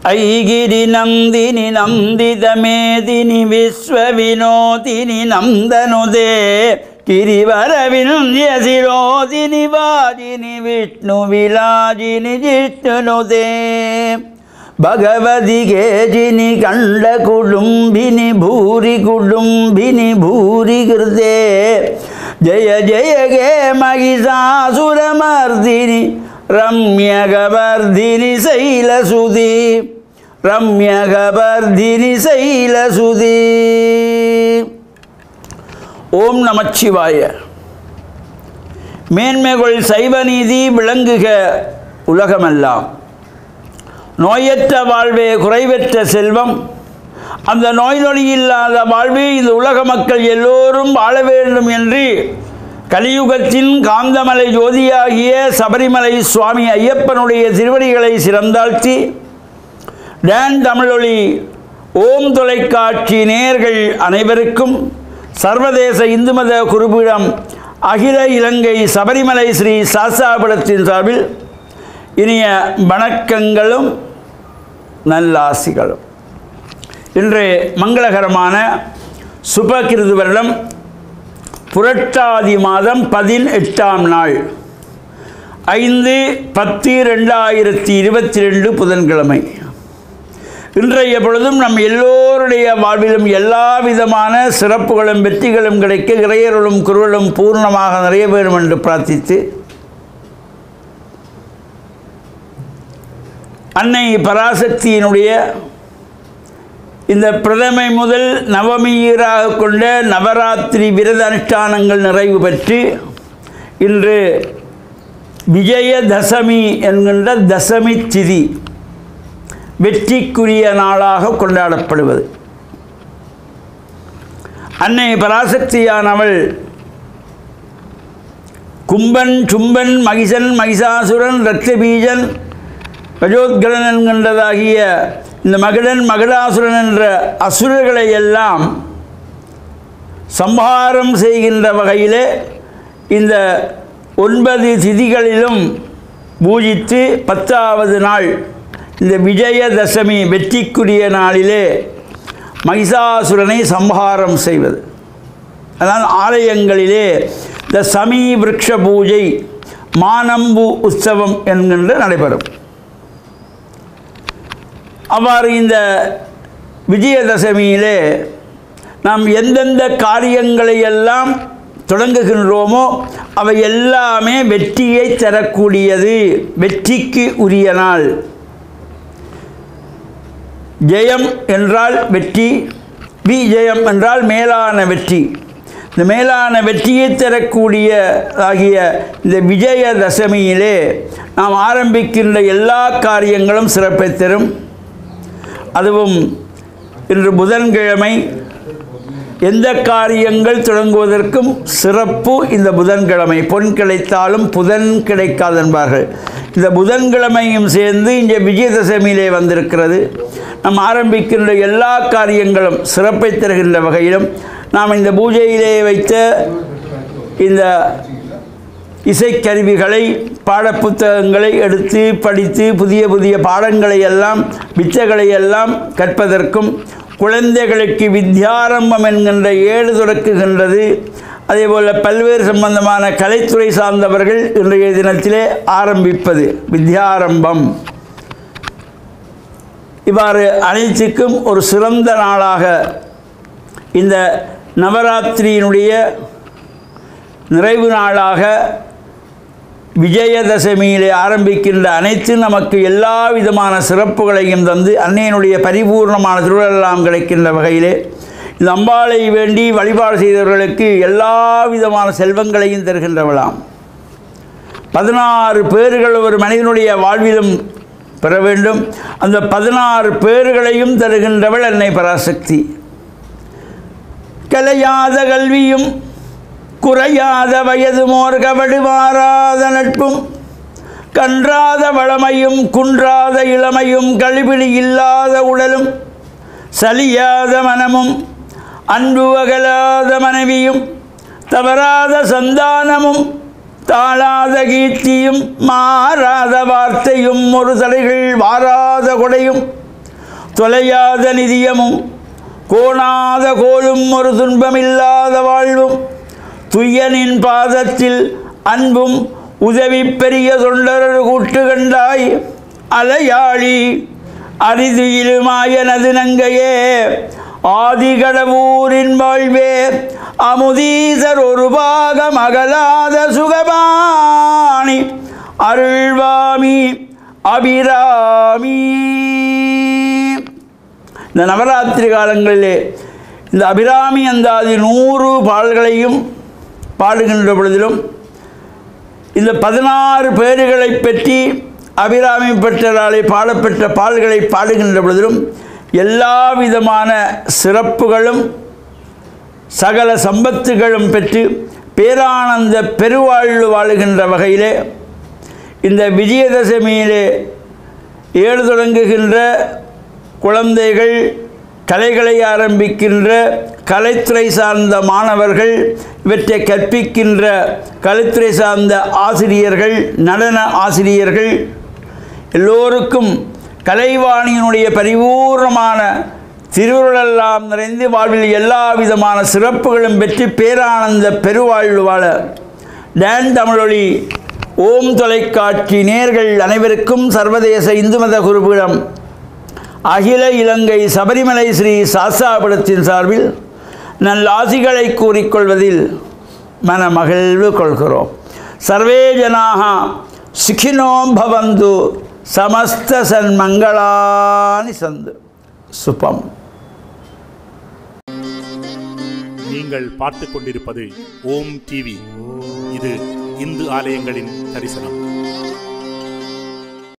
ऐगिरि नन्दिनि नन्दितमेदिनि विश्वविनोदिनि नन्दनुदे गिरिवरविन्द्यशिरोदिनि वाजिनि विष्णुविलाजिनि जिष्णुनुदे भगवति केचिनि कण्डकुडुम्बिनि भूरि कुडुम्बिनि भूरि कृते जय जय गे महिषासुरमर्दिनि रम्यगवर्धिनि शैलसुதி ரம்யகவர்தினி சைலசுதி ஓம் நமச்சிவாய மேன்மைகள் சைவநீதி விளங்குக உலகமெல்லாம் நோயற்ற வாழ்வே குறைவற்ற செல்வம் அந்த நோய் நொடி இல்லாத வாழ்வே இந்த உலக மக்கள் எல்லோரும் வாழ வேண்டும் என்று கலியுகத்தின் காந்தமலை ஜோதியாகிய சபரிமலை சுவாமி ஐயப்பனுடைய திருவடிகளை சிறந்தாழ்த்தி டேன் தமிழொலி ஓம் தொலைக்காட்சி நேயர்கள் அனைவருக்கும் சர்வதேச இந்து மத குருபீடம் அகில இலங்கை சபரிமலை ஸ்ரீ சாஸ்தாபுரத்தின் சார்பில் இனிய வணக்கங்களும் நல்லாசிகளும் இன்று மங்களகரமான சுபகிருது வருடம் புரட்டாதி மாதம் பதினெட்டாம் நாள் ஐந்து பத்து ரெண்டாயிரத்தி இருபத்தி ரெண்டு புதன்கிழமை இன்றைய பொழுதும் நம் எல்லோருடைய வாழ்விலும் எல்லா விதமான சிறப்புகளும் வெற்றிகளும் கிடைக்க இறையர்களும் குருவலும் பூர்ணமாக நிறைய வேண்டும் என்று பிரார்த்தித்து அன்னை பராசக்தியினுடைய இந்த பிரதமை முதல் நவமியராக கொண்ட நவராத்திரி விரத அனுஷ்டானங்கள் நிறைவு பெற்று இன்று விஜயதசமி என்கின்ற தசமி திதி வெற்றிக்குரிய நாளாக கொண்டாடப்படுவது அன்னை பராசக்தியானவள் கும்பன் சும்பன் மகிஷன் மகிஷாசுரன் ரக்தபீஜன் கஜோத்கலன் என்கின்றதாகிய இந்த மகிழன் மகிழாசுரன் என்ற அசுரர்களை எல்லாம் சம்ஹாரம் செய்கின்ற வகையிலே இந்த ஒன்பது திதிகளிலும் பூஜித்து பத்தாவது நாள் இந்த விஜயதசமி வெற்றிக்குரிய நாளிலே மகிஷாசுரனை சம்ஹாரம் செய்வது அதனால் ஆலயங்களிலே இந்த சமீ விருட்ச பூஜை மானம்பு உற்சவம் என்கின்ற நடைபெறும் அவ்வாறு இந்த விஜயதசமியிலே நாம் எந்தெந்த காரியங்களை எல்லாம் தொடங்குகின்றோமோ அவை எல்லாமே வெற்றியை தரக்கூடியது வெற்றிக்கு உரிய நாள் ஜெயம் என்றால் வெற்றி விஜயம் என்றால் மேலான வெற்றி இந்த மேலான வெற்றியை தரக்கூடிய ஆகிய இந்த விஜயதசமியிலே நாம் ஆரம்பிக்கின்ற எல்லா காரியங்களும் சிறப்பை தரும் அதுவும் இன்று புதன்கிழமை எந்த காரியங்கள் தொடங்குவதற்கும் சிறப்பு இந்த புதன்கிழமை பொன் கிடைத்தாலும் புதன் கிடைக்காது என்பார்கள் இந்த புதன்கிழமையும் சேர்ந்து இங்கே விஜயதசமியிலே வந்திருக்கிறது நாம் ஆரம்பிக்கின்ற எல்லா காரியங்களும் சிறப்பை தருகின்ற வகையிலும் நாம் இந்த பூஜையிலே வைத்த இந்த இசைக்கருவிகளை பாடப்புத்தகங்களை எடுத்து படித்து புதிய புதிய பாடங்களை எல்லாம் வித்தைகளை எல்லாம் கற்பதற்கும் குழந்தைகளுக்கு வித்யாரம்பம் என்கின்ற ஏடு தொடக்குகின்றது அதேபோல் பல்வேறு சம்பந்தமான கலைத்துறை சார்ந்தவர்கள் இன்றைய தினத்திலே ஆரம்பிப்பது வித்யாரம்பம் இவ்வாறு அனைத்துக்கும் ஒரு சிறந்த நாளாக இந்த நவராத்திரியினுடைய நிறைவு நாளாக விஜயதசமியிலே ஆரம்பிக்கின்ற அனைத்து நமக்கு எல்லா விதமான சிறப்புகளையும் தந்து அன்னையினுடைய பரிபூர்ணமான திருவிழெல்லாம் கிடைக்கின்ற வகையிலே இந்த அம்பாளை வேண்டி வழிபாடு செய்தவர்களுக்கு எல்லா விதமான செல்வங்களையும் தருகின்றவளாம் பதினாறு பேர்கள் ஒரு மனிதனுடைய வாழ்விலும் பெற வேண்டும் அந்த பதினாறு பேர்களையும் தருகின்றவள் அன்னை பராசக்தி கலையாத கல்வியும் குறையாத வயது மோர் கவடு மாறாத நட்பும் கன்றாத வளமையும் குன்றாத இளமையும் கழிபிடி இல்லாத உடலும் சலியாத மனமும் அன்பு அகலாத மனைவியும் தவறாத சந்தானமும் தாழாத கீர்த்தியும் மாறாத வார்த்தையும் ஒரு தலைகள் வாராத கொடையும் தொலையாத நிதியமும் கோணாத கோலும் ஒரு துன்பமில்லாத வாழ்வும் துய்யனின் பாதத்தில் அன்பும் உதவி பெரிய தொண்டரர் கூட்டு கண்டாய் அலையாளி அரிது இலுமாயனது நங்கையே ஆதிகடவூரின் வாழ்வே அமுதீசர் ஒரு பாகம் அகலாத சுகபாணி அருள்வாமி அபிராமி இந்த நவராத்திரி காலங்களிலே இந்த அபிராமி அந்தாதி நூறு பாடல்களையும் பாடுகின்ற பொழுதிலும் இந்த பதினாறு பேர்களை பற்றி அபிராமி பெற்றராலே பாடப்பெற்ற பாடல்களை பாடுகின்ற பொழுதிலும் எல்லா விதமான சிறப்புகளும் சகல சம்பத்துகளும் பெற்று பேரானந்த பெருவாழ்வு வாழுகின்ற வகையிலே இந்த விஜயதசமியிலே ஏழு தொடங்குகின்ற குழந்தைகள் கலைகளை ஆரம்பிக்கின்ற கலைத்துறை சார்ந்த மாணவர்கள் இவற்றை கற்பிக்கின்ற கலைத்துறை சார்ந்த ஆசிரியர்கள் நடன ஆசிரியர்கள் எல்லோருக்கும் கலைவாணியினுடைய பரிபூர்ணமான திருவுருளெல்லாம் நிறைந்து வாழ்வில் எல்லா விதமான சிறப்புகளும் பெற்று பேரானந்த பெருவாழ்வு வாழ டான் தமிழொலி ஓம் தொலைக்காட்சி நேர்கள் அனைவருக்கும் சர்வதேச இந்து மத குருபீடம் அகில இலங்கை சபரிமலை ஸ்ரீ சாஸ்தாபுரத்தின் சார்பில் நல்லாசிகளை கூறிக்கொள்வதில் மன மகிழ்வு கொள்கிறோம் சர்வே ஜனாக சுகினோம் பவந்து சமஸ்த சன்மங்களானி சந்து சுபம் நீங்கள் பார்த்துக் கொண்டிருப்பது ஓம் டிவி இது இந்து ஆலயங்களின் தரிசனம்